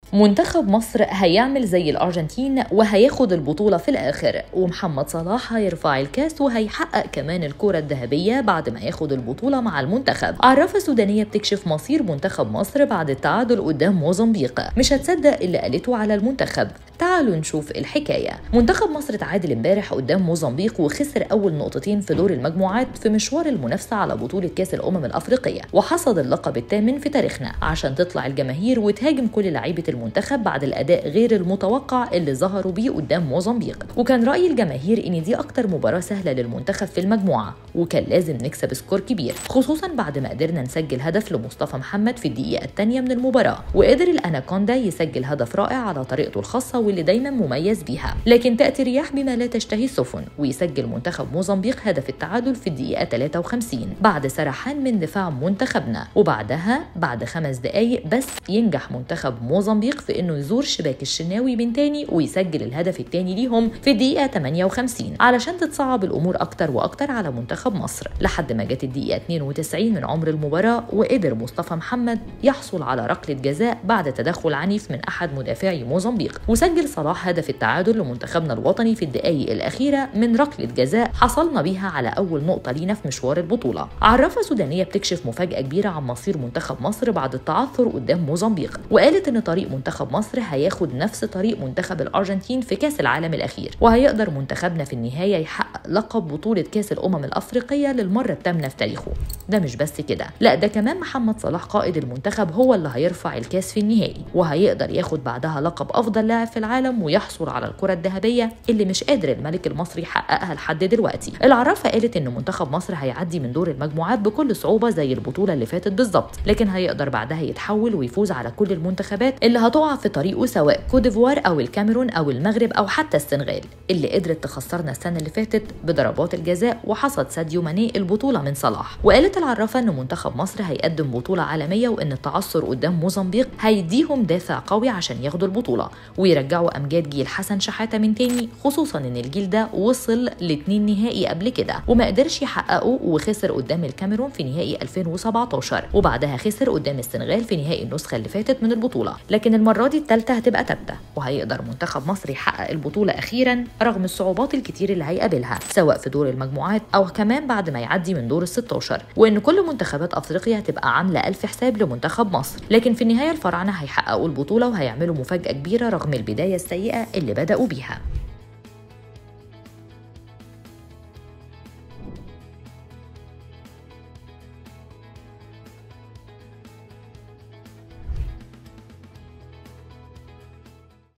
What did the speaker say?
منتخب مصر هيعمل زي الأرجنتين وهياخد البطولة في الآخر ومحمد صلاح هيرفع الكاس وهيحقق كمان الكرة الذهبية بعد ما ياخد البطولة مع المنتخب عرافة سودانية بتكشف مصير منتخب مصر بعد التعادل قدام موزمبيق مش هتصدق اللي قالته على المنتخب تعالوا نشوف الحكاية منتخب مصر تعادل امبارح قدام موزمبيق وخسر أول نقطتين في دور المجموعات في مشوار المنافسة على بطولة كأس الأمم الأفريقية وحصد اللقب الثامن في تاريخنا عشان تطلع الجماهير وتهاجم كل لعيبة المنتخب بعد الأداء غير المتوقع اللي ظهروا بيه قدام موزمبيق وكان رأي الجماهير إن دي أكتر مباراة سهلة للمنتخب في المجموعة وكان لازم نكسب سكور كبير خصوصا بعد ما قدرنا نسجل هدف لمصطفى محمد في الدقيقة الثانية من المباراة وقدر الأناكوندا يسجل هدف رائع على طريقته الخاصة واللي دايما مميز بيها لكن تأتي الرياح بما لا تشتهي السفن ويسجل منتخب موزمبيق هدف التعادل في الدقيقة 53 بعد سرحان من دفاع منتخبنا وبعدها بعد خمس دقايق بس ينجح منتخب موزمبيق في انه يزور شباك الشناوي من تاني ويسجل الهدف التاني ليهم في الدقيقة 58 علشان تتصعب الامور اكتر واكتر على منتخب مصر لحد ما جت الدقيقة 92 من عمر المباراة وقدر مصطفى محمد يحصل على ركلة جزاء بعد تدخل عنيف من احد مدافعي موزمبيق وسجل صلاح هدف التعادل لمنتخبنا الوطني في الدقائق الأخيرة من ركلة جزاء حصلنا بيها على أول نقطة لينا في مشوار البطولة عرافة سودانية بتكشف مفاجأة كبيرة عن مصير منتخب مصر بعد التعثر قدام موزمبيق وقالت إن طريق منتخب مصر هياخد نفس طريق منتخب الأرجنتين في كأس العالم الأخير وهيقدر منتخبنا في النهاية يحقق لقب بطولة كأس الأمم الأفريقية للمرة الثامنة في تاريخه ده مش بس كده لا ده كمان محمد صلاح قائد المنتخب هو اللي هيرفع الكاس في النهائي وهيقدر ياخد بعدها لقب أفضل لاعب في العالم ويحصل على الكرة الذهبية اللي مش قادر الملك المصري يحققها لحد دلوقتي العرافة قالت إن منتخب مصر هيعدي من دور المجموعات بكل صعوبة زي البطولة اللي فاتت بالظبط لكن هيقدر بعدها يتحول ويفوز على كل المنتخبات اللي هتقع في طريقه سواء كوديفوار أو الكاميرون أو المغرب أو حتى السنغال اللي قدرت تخسرنا السنة اللي فاتت بضربات الجزاء وحصد ساديو ماني البطولة من صلاح وقالت العرافة إن منتخب مصر هيقدم بطولة عالمية وإن التعثر قدام موزمبيق هيديهم دافع قوي عشان ياخدوا البطولة ويرجعوا أمجاد جيل حسن شحاتة من تاني خصوصا إن الجيل ده وصل لاتنين نهائي قبل كده وما قدرش يحققه وخسر قدام الكاميرون في نهائي 2017 وبعدها خسر قدام السنغال في نهائي النسخة اللي فاتت من البطولة لكن المرة دي التالتة هتبقى ثابتة وهيقدر منتخب مصر يحقق البطولة أخيرا رغم الصعوبات الكتير اللي هيقابلها سواء في دور المجموعات أو كمان بعد ما يعدي من دور ال 16 وإن كل منتخبات أفريقيا هتبقى عاملة ألف حساب لمنتخب مصر لكن في النهاية الفراعنة هيحققوا البطولة وهيعملوا مفاجأة كبيرة رغم البداية السيئة اللي بدأوا بيها